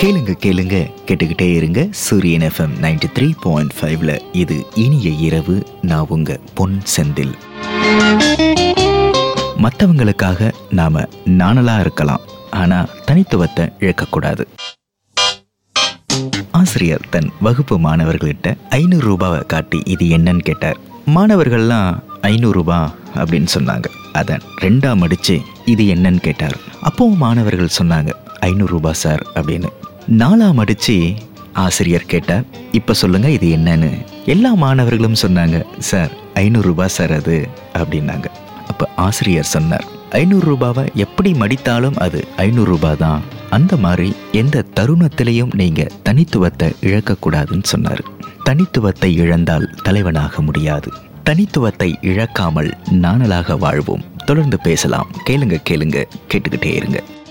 கேளுங்க கேளுங்க கேட்டுக்கிட்டே இருங்க சூரியன் எஃப்எம் நைன்டி த்ரீ பாயிண்ட் ஃபைவ்ல இது இனிய இரவு நான் உங்க பொன் செந்தில் மற்றவங்களுக்காக நாம நாணலா இருக்கலாம் ஆனா தனித்துவத்தை இழக்கக்கூடாது ஆசிரியர் தன் வகுப்பு மாணவர்கள்கிட்ட ஐநூறு ரூபாவை காட்டி இது என்னன்னு கேட்டார் மாணவர்கள்லாம் ஐநூறு ரூபாய் அப்படின்னு சொன்னாங்க அதை ரெண்டா மடிச்சு இது என்னன்னு கேட்டார் அப்பவும் மாணவர்கள் சொன்னாங்க ஐநூறு ரூபாய் சார் அப்படின்னு நாலா மடிச்சு ஆசிரியர் கேட்டார் இப்ப சொல்லுங்க இது என்னன்னு எல்லா மாணவர்களும் சொன்னாங்க சார் ஐநூறு ரூபாய் சார் அது அப்படின்னாங்க அப்ப ஆசிரியர் சொன்னார் ஐநூறு ரூபாவை எப்படி மடித்தாலும் அது ஐநூறு ரூபாய் தான் அந்த மாதிரி எந்த தருணத்திலையும் நீங்க தனித்துவத்தை இழக்கக்கூடாதுன்னு சொன்னார் தனித்துவத்தை இழந்தால் தலைவனாக முடியாது தனித்துவத்தை இழக்காமல் நாணலாக வாழ்வோம் தொடர்ந்து பேசலாம் கேளுங்க கேளுங்க கேட்டுக்கிட்டே இருங்க